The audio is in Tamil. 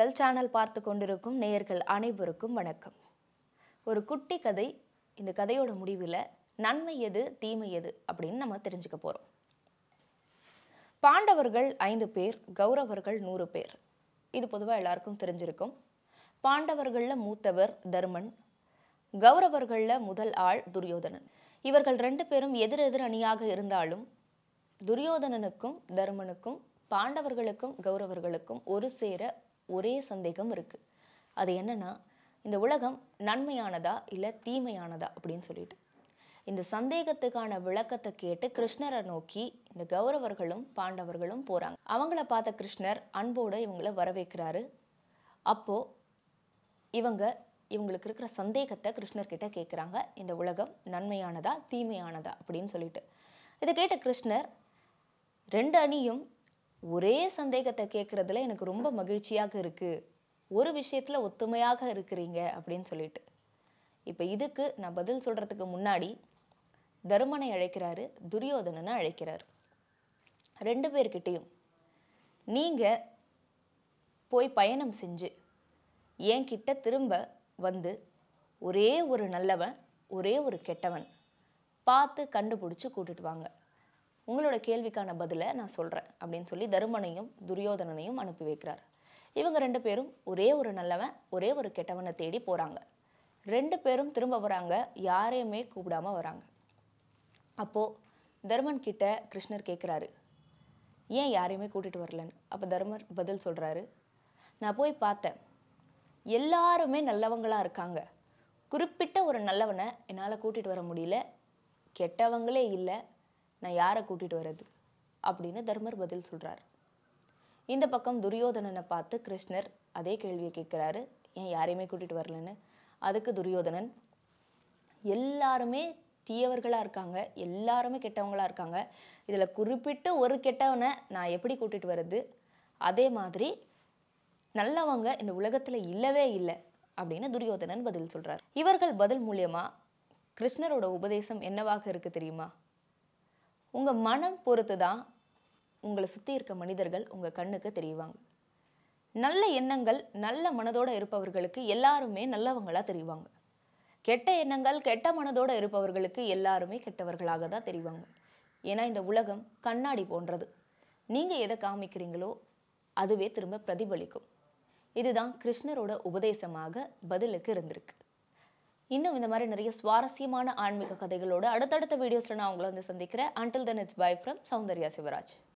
கதைகள் சேனல் பார்த்து கொண்டிருக்கும் நேயர்கள் அனைவருக்கும் வணக்கம் ஒரு குட்டி கதை இந்த கதையோட முடிவில் நன்மை எது தீமை எது அப்படின்னு நம்ம தெரிஞ்சுக்க போகிறோம் பாண்டவர்கள் ஐந்து பேர் கௌரவர்கள் நூறு பேர் இது பொதுவாக எல்லாருக்கும் தெரிஞ்சிருக்கும் பாண்டவர்களில் மூத்தவர் தர்மன் கௌரவர்களில் முதல் ஆள் துரியோதனன் இவர்கள் ரெண்டு பேரும் எதிரெதிர் அணியாக இருந்தாலும் துரியோதனனுக்கும் தர்மனுக்கும் பாண்டவர்களுக்கும் கௌரவர்களுக்கும் ஒரு சேர ஒரே சந்தேகம் இருக்கு அது என்னன்னா இந்த உலகம் நன்மையானதா இல்லை தீமையானதா அப்படின்னு சொல்லிட்டு இந்த சந்தேகத்துக்கான விளக்கத்தை கேட்டு கிருஷ்ணரை நோக்கி இந்த கௌரவர்களும் பாண்டவர்களும் போறாங்க அவங்கள பார்த்த கிருஷ்ணர் அன்போடு இவங்கள வரவேற்கிறாரு அப்போ இவங்க இவங்களுக்கு இருக்கிற சந்தேகத்தை கிருஷ்ணர் கிட்ட கேட்குறாங்க இந்த உலகம் நன்மையானதா தீமையானதா அப்படின்னு சொல்லிட்டு இதை கேட்ட கிருஷ்ணர் ரெண்டு அணியும் ஒரே சந்தேகத்தை கேட்குறதுல எனக்கு ரொம்ப மகிழ்ச்சியாக இருக்கு ஒரு விஷயத்துல ஒத்துமையாக இருக்கிறீங்க அப்படின்னு சொல்லிட்டு இப்போ இதுக்கு நான் பதில் சொல்றதுக்கு முன்னாடி தருமனை அழைக்கிறாரு துரியோதனனை அழைக்கிறாரு ரெண்டு பேர்கிட்டையும் நீங்க போய் பயணம் செஞ்சு என்கிட்ட திரும்ப வந்து ஒரே ஒரு நல்லவன் ஒரே ஒரு கெட்டவன் பார்த்து கண்டுபிடிச்சு கூட்டிட்டு வாங்க உங்களோட கேள்விக்கான பதிலை நான் சொல்கிறேன் அப்படின்னு சொல்லி தருமனையும் துரியோதனனையும் அனுப்பி வைக்கிறார் இவங்க ரெண்டு பேரும் ஒரே ஒரு நல்லவன் ஒரே ஒரு கெட்டவனை தேடி போகிறாங்க ரெண்டு பேரும் திரும்ப வராங்க யாரையுமே கூப்பிடாம வராங்க அப்போது தர்மன் கிட்ட கிருஷ்ணர் கேட்குறாரு ஏன் யாரையுமே கூட்டிட்டு வரலன்னு அப்போ தர்மர் பதில் சொல்கிறாரு நான் போய் பார்த்தேன் எல்லாருமே நல்லவங்களா இருக்காங்க குறிப்பிட்ட ஒரு நல்லவனை என்னால் கூட்டிட்டு வர முடியல கெட்டவங்களே இல்லை நான் யாரை கூட்டிட்டு வர்றது அப்படின்னு தர்மர் பதில் சொல்றார் இந்த பக்கம் துரியோதனனை பார்த்து கிருஷ்ணர் அதே கேள்வியை கேட்குறாரு ஏன் யாரையுமே கூட்டிட்டு வரலன்னு அதுக்கு துரியோதனன் எல்லாருமே தீயவர்களா இருக்காங்க எல்லாருமே கெட்டவங்களா இருக்காங்க இதுல குறிப்பிட்டு ஒரு கெட்டவனை நான் எப்படி கூட்டிட்டு வர்றது அதே மாதிரி நல்லவங்க இந்த உலகத்துல இல்லவே இல்லை அப்படின்னு துரியோதனன் பதில் சொல்றார் இவர்கள் பதில் மூலியமா கிருஷ்ணரோட உபதேசம் என்னவாக இருக்கு தெரியுமா உங்க மனம் பொறுத்து தான் உங்களை சுத்தி இருக்க மனிதர்கள் உங்க கண்ணுக்கு தெரியுவாங்க நல்ல எண்ணங்கள் நல்ல மனதோட இருப்பவர்களுக்கு எல்லாருமே நல்லவங்களா தெரிவாங்க கெட்ட எண்ணங்கள் கெட்ட மனதோட இருப்பவர்களுக்கு எல்லாருமே கெட்டவர்களாக தான் தெரிவாங்க ஏன்னா இந்த உலகம் கண்ணாடி போன்றது நீங்க எதை காமிக்கிறீங்களோ அதுவே திரும்ப பிரதிபலிக்கும் இதுதான் கிருஷ்ணரோட உபதேசமாக பதிலுக்கு இருந்திருக்கு இன்னும் இந்த மாதிரி நிறைய சுவாரஸ்யமான ஆன்மீக கதைகளோட அடுத்தடுத்த வீடியோஸ்ல நான் உங்களை வந்து சந்திக்கிறேன் until then it's bye from Soundarya Shivraj